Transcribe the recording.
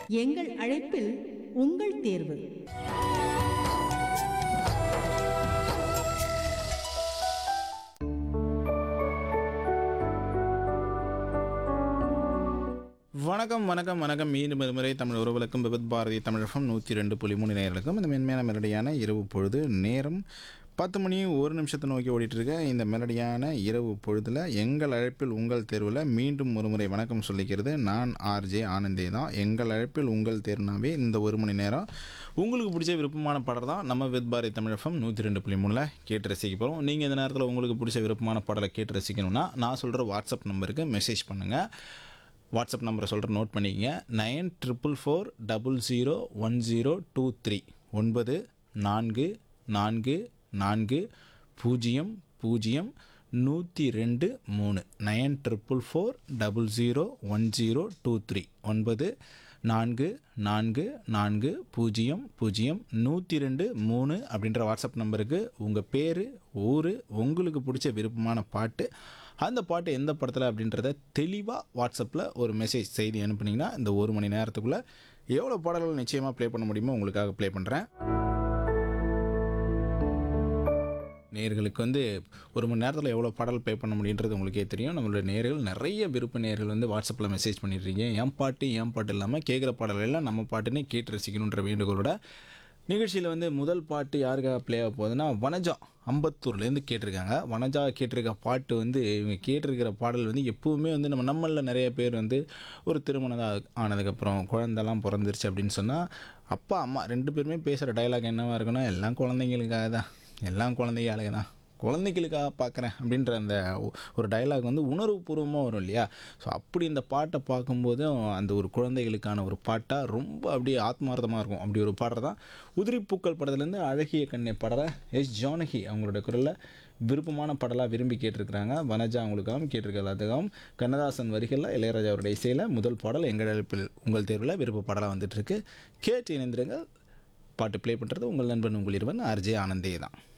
எங்கள் அழைப்பில் உங்கள் தேர்வு வணக்கம் வணக்கம் வணக்கம் மீண்டும் முறை தமிழ் உறவுகளுக்கும் விபத் பாரதி தமிழகம் நூற்றி ரெண்டு புள்ளி மூணு நேர்களுக்கும் இந்த மென்மையான மெலடியான இரவு பொழுது நேரம் பத்து மணி ஒரு நிமிஷத்தை நோக்கி ஓடிட்டு இருக்க இந்த மெலடியான இரவு பொழுதில் எங்கள் அழைப்பில் உங்கள் தேர்வில் மீண்டும் ஒரு முறை வணக்கம் சொல்லிக்கிறது நான் ஆர்ஜே ஆனந்தே தான் எங்கள் அழைப்பில் உங்கள் தேர்வுனாவே இந்த ஒரு மணி நேரம் உங்களுக்கு பிடிச்ச விருப்பமான பாடல் தான் நம்ம வித் பாரதி தமிழகம் நூற்றி ரெண்டு புள்ளி மூணில் கேட்டு ரசிக்க போகிறோம் நீங்கள் இந்த நேரத்தில் உங்களுக்கு பிடிச்ச விருப்பமான பாடலை கேட்டு ரசிக்கணும்னா நான் சொல்கிற வாட்ஸ்அப் நம்பருக்கு மெசேஜ் பண்ணுங்கள் வாட்ஸ்அப் நம்பரை சொல்கிற நோட் பண்ணிக்கங்க nine triple four double zero one zero two three ஒன்பது நான்கு நான்கு நான்கு பூஜ்ஜியம் பூஜ்ஜியம் நூற்றி ரெண்டு மூணு nine triple four double zero one zero two three ஒன்பது நான்கு நான்கு நான்கு பூஜ்ஜியம் பூஜ்ஜியம் நூற்றி ரெண்டு மூணு அப்படின்ற வாட்ஸ்அப் நம்பருக்கு உங்கள் பேர் ஊர் உங்களுக்கு பிடிச்ச விருப்பமான பாட்டு அந்த பாட்டு எந்த படத்தில் அப்படின்றத தெளிவாக வாட்ஸ்அப்பில் ஒரு மெசேஜ் செய்தி அனுப்புனீங்கன்னா இந்த ஒரு மணி நேரத்துக்குள்ளே எவ்வளோ பாடல்கள் நிச்சயமாக ப்ளே பண்ண முடியுமோ உங்களுக்காக ப்ளே பண்ணுறேன் நேர்களுக்கு வந்து ஒரு மணி நேரத்தில் எவ்வளோ பாடல் ப்ளே பண்ண முடியுன்றது உங்களுக்கே தெரியும் நம்மளோட நேர்கள் நிறைய விருப்ப நேர்கள் வந்து வாட்ஸ்அப்பில் மெசேஜ் பண்ணிடுறீங்க என் பாட்டு என் பாட்டு இல்லாமல் கேட்குற பாடல் எல்லாம் நம்ம பாட்டுன்னு கேட்டு ரசிக்கணுன்ற வேண்டுகோளோட நிகழ்ச்சியில் வந்து முதல் பாட்டு யாருக்காக ப்ளே ஆக போகுதுன்னா வனஜா அம்பத்தூர்லேருந்து கேட்டிருக்காங்க வனஜா கேட்டிருக்க பாட்டு வந்து இவங்க கேட்டிருக்கிற பாடல் வந்து எப்போவுமே வந்து நம்ம நம்மளில் நிறைய பேர் வந்து ஒரு திருமணம் ஆனதுக்கப்புறம் குழந்தெல்லாம் பிறந்துருச்சு அப்படின்னு சொன்னால் அப்பா அம்மா ரெண்டு பேருமே பேசுகிற டைலாக் என்னவாக இருக்குன்னா எல்லாம் குழந்தைங்களுக்காக தான் எல்லாம் குழந்தைகளுக்கு தான் குழந்தைகளுக்காக பார்க்குறேன் அப்படின்ற அந்த ஒ- ஒரு டயலாக் வந்து உணர்வுபூர்வமாக வரும் இல்லையா ஸோ அப்படி இந்த பாட்டை பார்க்கும்போது அந்த ஒரு குழந்தைகளுக்கான ஒரு பாட்டாக ரொம்ப அப்படியே ஆத்மார்த்தமாக இருக்கும் அப்படி ஒரு பாடுறது தான் உதிரிப்பூக்கள் படத்துலேருந்து அழகிய கண்ணை பாடுற எஸ் ஜானகி அவங்களோட குரலில் விருப்பமான பாடலாக விரும்பி கேட்டிருக்கிறாங்க வனஜா அவங்களுக்காகவும் கேட்டிருக்க எல்லாத்துக்காகவும் கண்ணதாசன் வரிகளில் இளையராஜா அவருடைய இசையில் முதல் பாடல் எங்கள் அழைப்பில் உங்கள் தேர்வில் விருப்ப பாடலாக வந்துட்டுருக்கு கேட்டு இணைந்திருங்கள் பாட்டு ப்ளே பண்ணுறது உங்கள் நண்பன் உங்கள் இருவன் ஆர்ஜே ஆனந்தே தான்